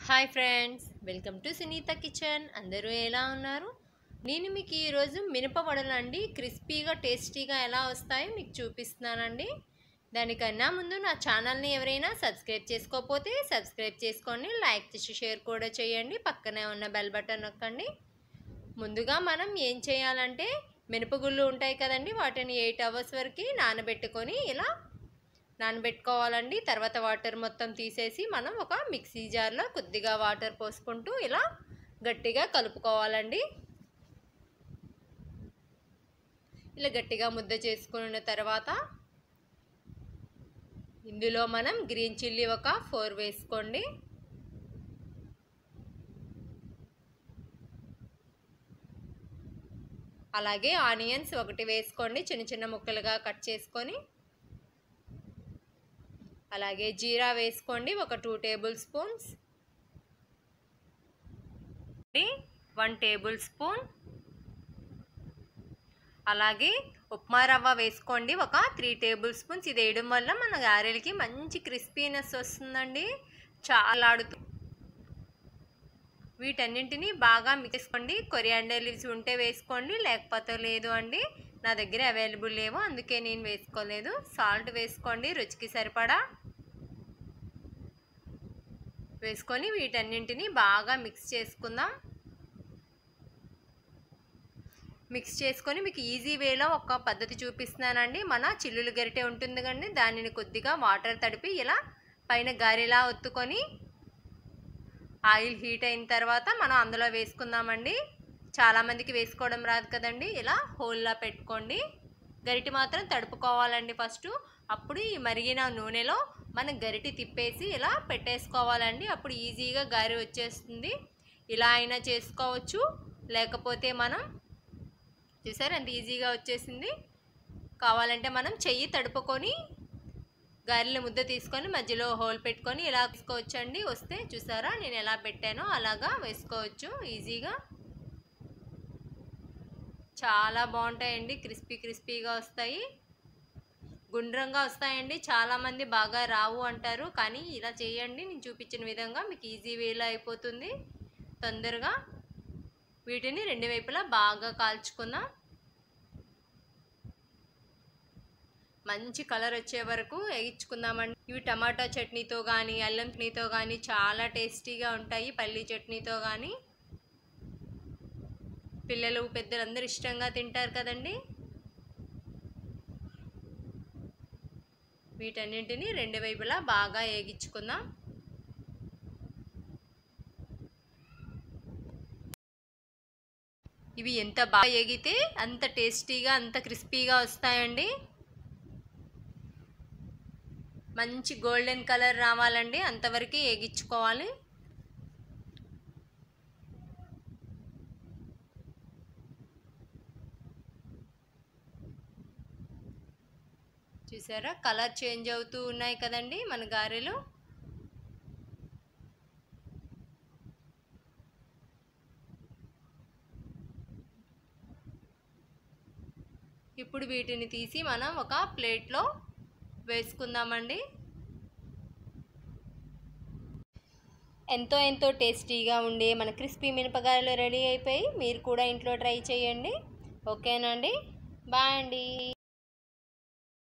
hi friends welcome to Sunitha kitchen అందరూ ఎలా ఉన్నారు నేను మీకు ఈరోజు మినప వడలు అండి క్రిస్పీగా టేస్టీగా ఎలా వస్తాయో మీకు చూపిస్తున్నానండి దానికన్నా ముందు నా ఛానల్ని ఎవరైనా సబ్స్క్రైబ్ చేసుకోకపోతే సబ్స్క్రైబ్ చేసుకోండి లైక్ చేసి షేర్ కూడా చేయండి పక్కనే ఉన్న బెల్ బటన్ నొక్కండి ముందుగా మనం ఏం చేయాలంటే మినపగుళ్ళు ఉంటాయి కదండి వాటిని ఎయిట్ అవర్స్ వరకు నానబెట్టుకొని ఇలా నానబెట్టుకోవాలండి తర్వాత వాటర్ మొత్తం తీసేసి మనం ఒక మిక్సీ జార్లో కొద్దిగా వాటర్ పోసుకుంటూ ఇలా గట్టిగా కలుపుకోవాలండి ఇలా గట్టిగా ముద్ద చేసుకున్న తర్వాత ఇందులో మనం గ్రీన్ చిల్లీ ఒక ఫోర్ వేసుకోండి అలాగే ఆనియన్స్ ఒకటి వేసుకోండి చిన్న చిన్న ముక్కలుగా కట్ చేసుకొని అలాగే జీరా వేసుకోండి ఒక two tablespoons one tablespoon అలాగే ఉప్మా రవ్వ వేసుకోండి ఒక త్రీ టేబుల్ స్పూన్స్ ఇది వేయడం వల్ల మన గారెలకి మంచి క్రిస్పీనెస్ వస్తుందండి చాలా ఆడుతూ వీటన్నింటినీ బాగా మిక్స్ చేసుకోండి కొరియాండర్ లీవ్స్ ఉంటే వేసుకోండి లేకపోతే లేదు అండి నా దగ్గర అవైలబుల్ లేవు అందుకే నేను వేసుకోలేదు సాల్ట్ వేసుకోండి రుచికి సరిపడా వేసుకొని వీటన్నింటినీ బాగా మిక్స్ చేసుకుందాం మిక్స్ చేసుకొని మీకు ఈజీ వేలో ఒక పద్ధతి చూపిస్తున్నానండి మన చిల్లులు గరిటె ఉంటుంది కండి దానిని కొద్దిగా వాటర్ తడిపి ఇలా పైన గారెలా ఒత్తుకొని ఆయిల్ హీట్ అయిన తర్వాత మనం అందులో వేసుకుందామండి చాలామందికి వేసుకోవడం రాదు కదండి ఇలా హోల్లా పెట్టుకోండి గరిటి మాత్రం తడుపుకోవాలండి ఫస్ట్ అప్పుడు ఈ మరిగిన నూనెలో మనం గరిటి తిప్పేసి ఇలా పెట్టేసుకోవాలండి అప్పుడు ఈజీగా గారి వచ్చేస్తుంది ఇలా అయినా చేసుకోవచ్చు లేకపోతే మనం చూసారు ఎంత ఈజీగా వచ్చేసింది కావాలంటే మనం చెయ్యి తడుపుకొని గారెల ముద్ద తీసుకొని మధ్యలో హోల్ పెట్టుకొని ఇలా వేసుకోవచ్చండి వస్తే చూసారా నేను ఎలా పెట్టానో అలాగా వేసుకోవచ్చు ఈజీగా చాలా బాగుంటాయండి క్రిస్పీ క్రిస్పీగా వస్తాయి గుండ్రంగా వస్తాయండి చాలామంది బాగా రావు అంటారు కానీ ఇలా చేయండి నేను చూపించిన విధంగా మీకు ఈజీ వేలో అయిపోతుంది తొందరగా వీటిని రెండు వైపులా బాగా కాల్చుకుందాం మంచి కలర్ వచ్చే వరకు వేయించుకుందామండి ఇవి టమాటా చట్నీతో కానీ అల్లం చట్నీతో కానీ చాలా టేస్టీగా ఉంటాయి పల్లీ చట్నీతో కానీ పిల్లలు పెద్దలందరూ ఇష్టంగా తింటారు కదండి వీటన్నింటిని రెండు వైపులా బాగా వేగించుకుందాం ఇవి ఎంత బాగా ఎగితే అంత టేస్టీగా అంత క్రిస్పీగా వస్తాయండి మంచి గోల్డెన్ కలర్ రావాలండి అంతవరకు ఎగించుకోవాలి చూసారా కలర్ చేంజ్ అవుతూ ఉన్నాయి కదండి మన గారెలు ఇప్పుడు వీటిని తీసి మనం ఒక ప్లేట్లో వేసుకుందామండి ఎంతో ఎంతో టేస్టీగా ఉండే మన క్రిస్పీ మినపగాయలు రెడీ అయిపోయి మీరు కూడా ఇంట్లో ట్రై చేయండి ఓకేనండి బాయ్ అండి